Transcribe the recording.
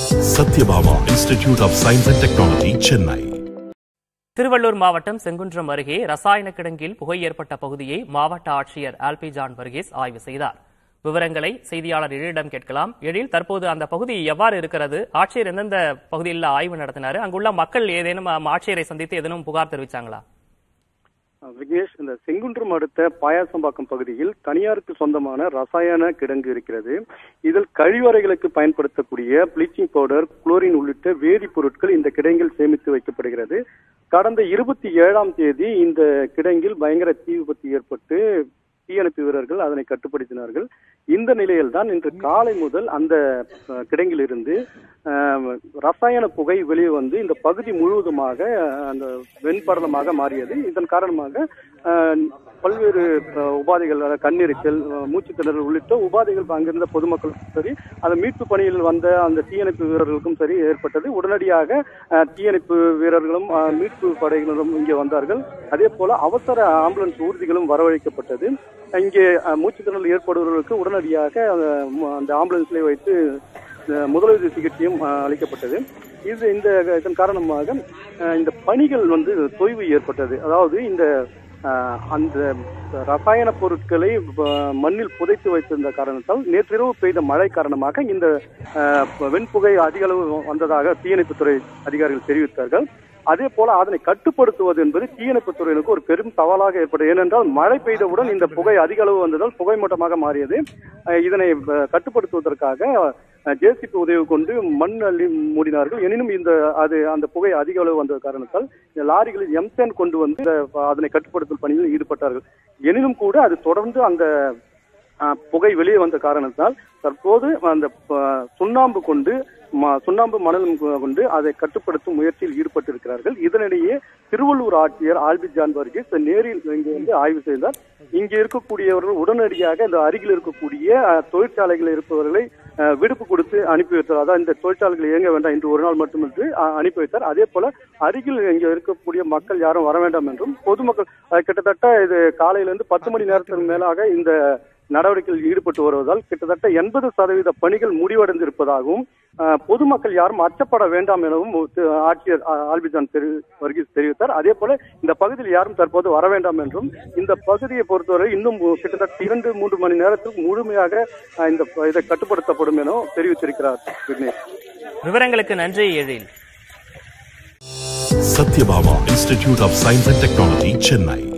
Satyabhama Institute of Science and Technology Chennai Tiruvallur மாவட்டம் செங்குன்றம் அருகே ரசாயன கிடங்கில் புகை ஏற்பட்ட பகுதியை மாவட்ட ஆட்சியர் ஆல்பி ஜான் வர்கீஸ் ஆய்வு செய்தார் விவரங்களை செய்தியாளர் எழிலிடம் கேட்கலாம் எழில் தற்போது அந்த பகுதி எவ்வாறு இருக்கிறது ஆட்சியர் எந்தெந்த பகுதியில் ஆய்வு நடத்தினாரு அங்குள்ள மக்கள் ஏதேனும் அம், ஆட்சியரை சந்தித்து ஏதேனும் புகார் தெரிவிச்சாங்களா விக்னேஷ் இந்த செங்குன்றம் அடுத்த பாயாசம்பாக்கம் பகுதியில் தனியாருக்கு சொந்தமான ரசாயன கிடங்கு இருக்கிறது இதில் கழிவறைகளுக்கு பயன்படுத்தக்கூடிய ப்ளீச்சிங் பவுடர் குளோரின் உள்ளிட்ட வேதிப்பொருட்கள் இந்த கிடங்கில் சேமித்து வைக்கப்படுகிறது கடந்த இருபத்தி ஏழாம் தேதி இந்த கிடங்கில் பயங்கர தீ விபத்து ஏற்பட்டு தீயணைப்பு வீரர்கள் அதனை கட்டுப்படுத்தினார்கள் இந்த நிலையில்தான் இன்று காலை முதல் அந்த அஹ், கிடங்கிலிருந்து அஹ், ரசாயன புகை வெளியே வந்து இந்த பகுதி முழுவதுமாக அஹ், அந்த வெண்படலமாக மாறியது இதன் காரணமாக அஹ், பல்வேறு அஹ், உபாதைகள் அதாவது கண்ணெரிச்சல் அஹ், மூச்சுத் திணறல் உள்ளிட்ட உபாதைகள் அங்கிருந்த பொதுமக்களுக்கும் சரி அந்த மீட்பு பணியில் வந்த அந்த தீயணைப்பு வீரர்களுக்கும் சரி ஏற்பட்டது உடனடியாக அஹ், தீயணைப்பு வீரர்களும் அஹ், மீட்பு படையினரும் இங்கே வந்தார்கள் அதே போல அவசர ஆம்புலன்ஸ் ஊர்திகளும் வரவழைக்கப்பட்டது இங்கே அஹ், மூச்சுத் திணறல் ஏற்படுபவர்களுக்கு உடனடியாக அஹ், ம- அந்த ஆம்புலன்ஸ்ல வைத்து அஹ், முதலுதவி சிகிச்சையும் அஹ், அளிக்கப்பட்டது இது இந்த இதன் காரணமாக அஹ், இந்த பணிகள் வந்து தொய்வு ஏற்பட்டது அதாவது இந்த அஹ், அந்த ரசாயன பொருட்களை அஹ், மண்ணில் புதைத்து வைத்திருந்த காரணத்தால் நேற்றிரவு பெய்த மழை காரணமாக இந்த அஹ், வெண்புகை அதிக அளவு வந்ததாக தீயணைப்புத்துறை அதிகாரிகள் தெரிவித்தார்கள் அதே போல அதனை கட்டுப்படுத்துவது என்பது தீயணைப்புத் துறையினருக்கு ஒரு பெரும் சவாலாக ஏற்பட்டது ஏனென்றால் மழை பெய்தவுடன் இந்த புகை அதிக அளவு வந்ததால் புகை மூட்டமாக மாறியது அஹ் இதனை அஹ், கட்டுப்படுத்துவதற்காக ஜேசிபி உதவி கொண்டு மண் அள்ளி மூடினார்கள் எனினும் இந்த அது அந்த புகை அதிக அளவு வந்த காரணத்தால் இந்த லாரிகளில் எம்சேன் கொண்டு வந்து இந்த, அதனை கட்டுப்படுத்தும் பணியில் ஈடுபட்டார்கள் எனினும் கூட அது தொடர்ந்து அந்த அஹ், புகை வெளியே வந்த காரணத்தால் தற்போது அந்த அஹ், சுண்ணாம்பு கொண்டு ம- சுண்ணாம்பு மணலும் கொ- கொண்டு அதை கட்டுப்படுத்தும் முயற்சியில் ஈடுபட்டிருக்கிறார்கள் இதனிடையே திருவள்ளூர் ஆட்சியர் ஆல்பி ஜான் வர்கீஸ் நேரில் இங்கு வந்து ஆய்வு செய்தார் இங்கே இருக்கக்கூடியவர்கள் உடனடியாக இந்த அருகில் இருக்கக்கூடிய அஹ், தொழிற்சாலைகளில் இருப்பவர்களை அஹ், விடுப்பு கொடுத்து அனுப்பி வைத்தார் அதான் இந்த தொழிற்சாலைகள் இயங்க வேண்டாம் இன்று ஒரு நாள் மட்டுமின்றி அஹ், அனுப்பி வைத்தார் அதே போல அருகில் இங்கே இருக்கக்கூடிய மக்கள் யாரும் வர வேண்டாம் என்றும் பொதுமக்கள் அஹ், கிட்டத்தட்ட இது காலையிலிருந்து பத்து மணி நேரத்திற்கு மேலாக இந்த நடவடிக்கையில் ஈடுபட்டு வருவதால் கிட்டத்தட்ட எண்பது சதவீத பணிகள் முடிவடைந்திருப்பதாகவும் அஹ், பொதுமக்கள் யாரும் அச்சப்பட வேண்டாம் எனவும் திரு ஆட்சியர் அஹ், ஆல்பிஜான் தெரி வர்கீஸ் தெரிவித்தார் அதே போல இந்த பகுதியில் யாரும் தற்போது வர வேண்டாம் என்றும் இந்த பகுதியை பொறுத்தவரை இன்னும் கிட்டத்தட்ட இரண்டு மூன்று மணி நேரத்துக்கு முழுமையாக அஹ், இந்த இதை கட்டுப்படுத்தப்படும் என தெரிவித்திருக்கிறார் விக்னேஷ் விவரங்களுக்கு நன்றி Ezhil Sathyabama Institute of Science and Technology Chennai